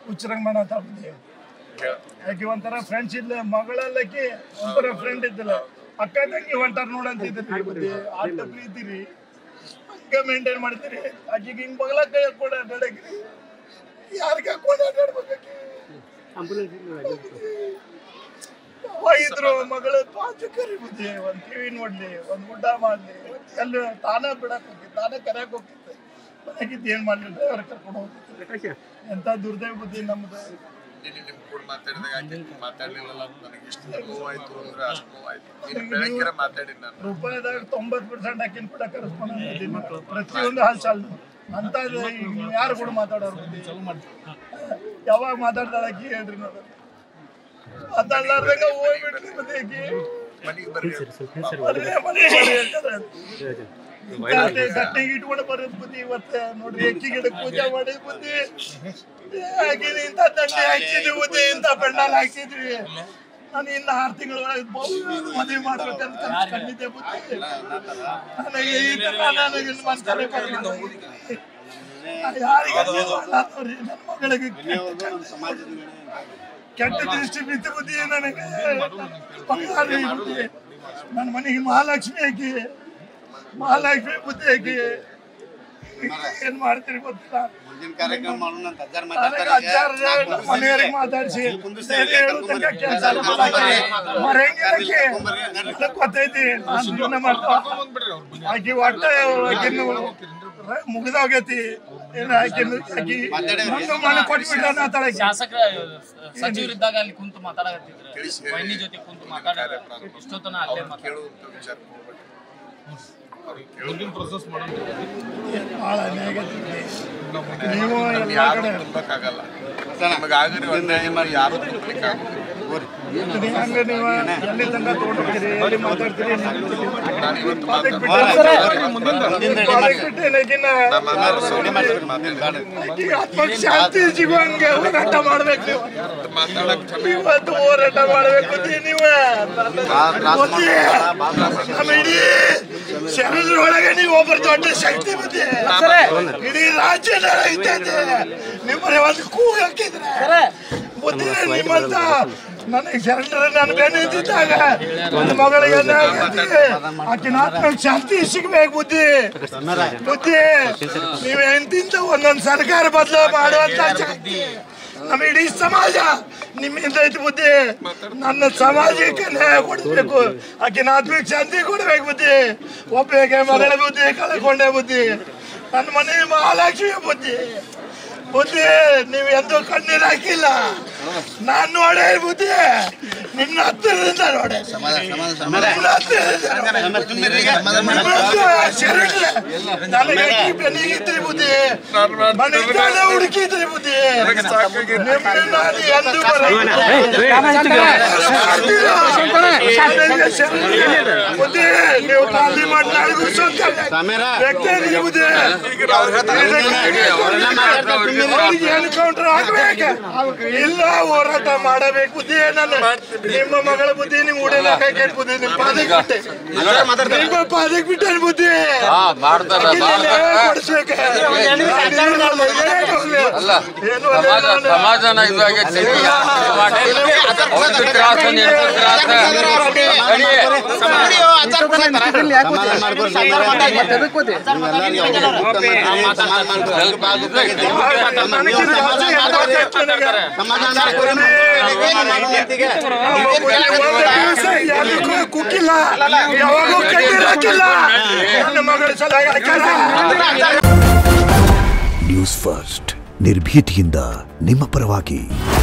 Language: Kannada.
ಹುಚ್ಚರಂಗ್ ಮಾಡತ್ತ ಬುದ್ಧಿ ಆಕಿ ಒಂಥರ ಫ್ರೆಂಡ್ಸ್ ಇಲ್ಲ ಮಗಳಲ್ಲಕಿ ಒಂಥರ ಫ್ರೆಂಡ್ ಇದ್ದಿಲ್ಲ ಅಕ್ಕ ತಂಗಿ ಹೊಂಟಾರ ನೋಡಂತಿದ್ರಿ ಬುದ್ಧಿ ಆಟ ಪ್ರೀತಿರಿ ಹಂಗ ಮೇಂಟೈನ್ ಮಾಡ್ತೀರಿ ಆಕಿಗೆ ಹಿಂಗ್ ಬಗಲ ಕೈ ಹಾಕೊಂಡ ಅಡ್ಡಾಡಕ್ರಿ ಯಾರಿಗೆ ಹಾಕೊಂಡು ಅಡ್ಡಾಡ್ಬೇಕಾಕಿ ಯಾವ ಇದ್ರು ಮಗಳು ಪಾಚು ಕರಿ ಬುದ್ಧಿ ಒಂದ್ ಟಿವಿ ನೋಡ್ಲಿ ಒಂದ್ ಊಟ ಮಾಡ್ಲಿ ಎಲ್ಲಿ ತಾನ ಬಿಡಕ್ ಹೋಗಿ ತಾನ ಕರೆಯಕ್ ಹೋಗ್ತಿದ್ದೆ ಮನೆಗಿದ್ದು ಏನ್ ಮಾಡ್ಲಿ ಡ್ರೈವರ್ ಕರ್ಕೊಂಡು ಹೋಗ್ತಿದ್ದೆ ಎಂತ ದುರ್ದೈವ ಬುದ್ಧಿ ನಮ್ದು ನೀನು ನಿಮ್ ಕೂಡ ಮಾತಾಡಿದಾಗ ಆಕೆ ಮಾತಾಡ್ಲಿಲ್ಲಲ್ಲ ಅಂತ ನನಗೆ ಎಷ್ಟು ನೋವಾಯ್ತು ಅಂದ್ರೆ ಅಷ್ಟು ನೋವಾಯ್ತು ನೀನು ಬೆಳಗ್ಗೆ ಮಾತಾಡಿದ್ ನಾನು ರೂಪಾಯಿದಾಗ ತೊಂಬತ್ ಪರ್ಸೆಂಟ್ ಹಾಕಿನ ಕೂಡ ಕರೆಸ್ಪಾಂಡ್ ಪ್ರತಿಯೊಂದು ಹಾಲ್ಚಾಲ್ ಅಂತ ನೀವು ಯಾರು ಕೂಡ ಮಾತಾಡೋರು ಬುದ್ಧಿ ಯಾವಾಗ ಮಾತಾಡ್ತಾಳ ಆಕಿ ಹೇಳ್ರಿ ನೋಡು ಮಾತಾಡ್ಲಾರ್ದಂಗ ಹೋಗ್ಬಿಡ್ರಿ ಬುದ್ಧಿ ಆಕಿ ಮನೆಗೆ ಬರ್ರಿ ಬರ್ರಿ, ಮನೆ ಬರ್ರಿ ಅಂತಾರೆ. ಗಟ್ಟಿ ಗಟ್ಟಿಗೆ ಇಟ್ಕೊಂಡು ಬರೋದ್ ಬುದ್ಧಿ ಇವತ್ತೆ ನೋಡ್ರಿ ಎಕ್ಕಿ ಗಿಡಕ್ಕೆ ಪೂಜೆ ಮಾಡಿದ್ ಬುದ್ಧಿ ಹಾಕಿದ್ವಿ ಇಂಥ ದಂಡೆ ಹಾಕಿದ್ವಿ ಬುದ್ಧಿ ಇಂಥ ಪೆಂಡಾಲ್ ಹಾಕಿದ್ವಿ ನಾನು ಇನ್ನ ಆರು ತಿಂಗಳ ಒಳಗೆ ಮದುವೆ ಮಾಡ್ಬೇಕಂತ ಕನ್ಸ್ ಕಂಡಿದ್ದೆ ಬುದ್ಧಿ ನನಗೆ ಈ ತರ ನನಗೆ ಮನ್ಸಲ್ಲಿ ಬರ್ಲಿಲ್ಲ. ಯಾರಿಗೆ ನೋಡ್ರಿ ನನ್ನ ಮಗಳಿಗೆ ಕೆಟ್ಟ ದೃಷ್ಟಿ ಬಿತ್ತು ಬುದ್ಧಿ ನನಗೆ ಬಂಗಾರ ಬುದ್ಧಿ ನನ್ನ ಮನೆಗೆ ಮಹಾಲಕ್ಷ್ಮಿ ಆಕಿ ಮಹಾಲಕ್ಷ್ಮಿ ಬುದ್ಧಿ ಆಕಿ ಏನ್ ಮಾಡ್ತೀರಿ ಗೊತ್ತಿಲ್ಲ ಮುಂದಿನ ಕಾರ್ಯಕ್ರಮ ಮಾಡೋಣ ಅಂತ ಅಜ್ಜಾರ್ ನನಗೆ ಮಾತಾಡ್ತಾರೆ ಅಜ್ಜಾರ್ ನಮ್ಮ ಮನೆಯವ್ರಿಗೆ ಮಾತಾಡ್ಸಿ ಬೇರೆ ಹೇಳೋ ತನಕ ಕೆಲ್ಸ ಮಾಡಕ್ಕೆ ಮರೆಯಂಗಿರಕ್ಕೆ ನನಗ್ ಗೊತ್ತೈತಿ ನಾನ್ ಜೀವನ ಮಾಡ್ತಾ ಆಕಿ ಒಟ್ಟ ಆಕಿನ್ನು ಮುಗ್ದೋಗೈತಿ ಏನ್ ಆಕಿನ್ನು ಆಕಿ ಒಂದು ಮನೆ ಕೊಟ್ಬಿಟ್ಟ ಆತಾಳ ಶಾಸಕರ ಸಚಿವರಿದ್ದಾಗ ಅಲ್ಲಿ ಕುಂತು ಮಾತಾಡಕತ್ತಿದ್ರು ವೈನಿ ಜೊತೆ ಕುಂತು ಮಾತಾಡ ಇಷ್ಟೊತ್ತನ ಅಲ್ಲೇ ಮಾತಾಡ ಕೇಳುವಂತ ವಿಚಾರ ಭಾಳ ಅನ್ಯಾಯ ಆಗೈತಿ. ನೀವು ಎಲ್ಲ ಯಾರು ಕಡೆ ತುಂಬಕ್ಕಾಗಲ್ಲ ನಮಗೆ ಆಗರಿ ಒಂದೇ ಯಾರು ತುಂಬಲಿಕ್ಕೆ ಆಗೋದಿಲ್ಲ ನೀವು ಹಂಗೆ ನೀವು ಎಲ್ಲಿ ತನಕ ತಗೊಂಡೋಗ್ತೀರಿ ಎಲ್ಲಿ ಮಾತಾಡ್ತೀರಿ ನಾನು ಇವತ್ತು ಅದಕ್ಕೆ ಮಾತಾಡ್ತೀನಿ. ಬಿಟ್ಟು ಅದಕ್ಕೆ ಬಿಟ್ಟು ಏನಕ್ಕಿನ್ನ ನಮ್ಮ ಅಣ್ಣಾರು ಸೌಂಡ್ ಮಾತಾಡಿ ಆಕಿಗೆ ಆತ್ಮಕ್ಕೆ ಶಾಂತಿ ಸಿಗುವಂಗೆ ಹೋರಾಟ ಮಾಡ್ಬೇಕು ನೀವು ಮಾತಾಡಕ್ ಚಲೋ ಇವತ್ತು ಹೋರಾಟ ಮಾಡ್ಬೇಕು ಬುದ್ಧಿ ನೀವು ಬುದ್ಧಿ ನಮ್ಮ ಇಡೀ ಶರೀರದೊಳಗೆ ನೀವು ಒಬ್ಬರು ದೊಡ್ಡ ಶಕ್ತಿ ಬುದ್ಧಿ ಇಡೀ ರಾಜ್ಯದ ಐತೈತೆ ನಿಮ್ಮನೆ ಒಂದು ಕೂಗು ಹಾಕಿದ್ರೆ ಬುದ್ಧಿ ನಿಮ್ಮಂತ ನನಗೆ ಶರಣರ ನನ್ನ ಬೆನ್ನು ಇದ್ದಿದ್ದಾಗ ನನ್ನ ಮಗಳಿಗೆ ಅನ್ಯಾಯ ಆಗೈತಿ. ಆಕಿನ ಆತ್ಮಕ್ಕೆ ಶಾಂತಿ ಸಿಗ್ಬೇಕು ಬುದ್ಧಿ ಬುದ್ಧಿ ನೀವು ಎಂತಿಂತ ಒಂದೊಂದು ಸರ್ಕಾರ ಬದಲು ಮಾಡುವಂತ ಶಕ್ತಿ ನಮ್ಮ ಇಡೀ ಸಮಾಜ ನಿಮ್ಮಿಂದ ಐತಿ ಬುದ್ಧಿ ನನ್ನ ಸಮಾಜಕ್ಕೆ ನ್ಯಾಯ ಕೊಡಬೇಕು ಆಕಿನ ಆತ್ಮಕ್ಕೆ ಶಾಂತಿ ಕೊಡ್ಬೇಕು ಬುದ್ಧಿ ಒಬ್ಬರಿಗೆ ಮಗಳ ಬುದ್ಧಿ ಕಳ್ಕೊಂಡೆ ಬುದ್ಧಿ ನನ್ನ ಮನೆ ಮಹಾಲಕ್ಷ್ಮಿ ಬುದ್ಧಿ ಬುದ್ಧಿ ನೀವು ಎಂದೂ ಕಣ್ಣೀರು ಹಾಕಿಲ್ಲ ನಾನ್ ನೋಡೇ ಬುದ್ಧಿ ನಿನ್ನ ಹತ್ತಿರದಿಂದ ನೋಡೆ ನಿನ್ನ ಹತ್ತಿರದಿಂದ ನೋಡೆ. ನಿಮ್ಮ ಶರಣರೇ, ನನಗೆ ಈ ಬೆನ್ನಿಗಿದ್ರಿ ಬುದ್ಧಿ ಮನೆಯಿಂದಾನೆ ಹುಡುಕಿದ್ರಿ ಬುದ್ಧಿ ನಿಮ್ಮನ್ನ ನಾನು ಎಂದೂ ಬರಲ್ಲ. ಬುದ್ಧಿ ನೀವು ಖಾಲಿ ಮಾಡಿ ನಾಳೆಗೂ ಸ್ವಂತ ವ್ಯಕ್ತಿ ಇದೀರಿ ಬುದ್ಧಿ ಅವ್ರಿಗೆ ಎನ್ಕೌಂಟರ್ ಆಗ್ಬೇಕು ಇಲ್ಲ ಹೋರಾಟ ಮಾಡಬೇಕು ಬುದ್ಧಿ ನನ್ನ ನಿಮ್ಮ ಮಗಳ ಬುದ್ಧಿ ನಿಮ್ ಉಡಲ ಕೈ ಬುದ್ಧಿ ನಿಮ್ ಪಾದಕ್ಕೆ ಬಿಟ್ಟೆ ನಿಮ್ಮ ಪಾದಕ್ಕೆ ಬಿಟ್ಟೆ ಬುದ್ಧಿ ಆಕಿನ ನ್ಯಾಯ ಕೊಡಿಸ್ಬೇಕು. ಅಲ್ಲ ಏನು ಸಮಾಜ ಅಲ್ಲ ನಾನು- ಸಮಾಜನ ಇದಾಗೈತಿ ಅವ್ರದ್ದು ತ್ರಾಸ ನಿಂದು ತ್ರಾಸ ಅಡಿ. ಸ್ವಲ್ಪ ಇದಾಗೈತಿ. ನನಗೆ ರಾಜ್ಯ ಯಾವ್ದಾದ್ರು ನನಗೆ ಒಂದು ದಿವಸ ಯಾರಿಗೂ ಕುಕ್ಕಿಲ್ಲ ಯಾವಾಗೂ ಕಣ್ಣೀರ್ ಹಾಕಿಲ್ಲ ನನ್ನ ಮಗಳ ಸಲಾಗಿ ಹಾಕ್ಯಾರ ನ್ಯೂಸ್ ಫಸ್ಟ್ ನಿರ್ಭೀತಿಯಿಂದ ನಿಮ್ಮ ಪರವಾಗಿ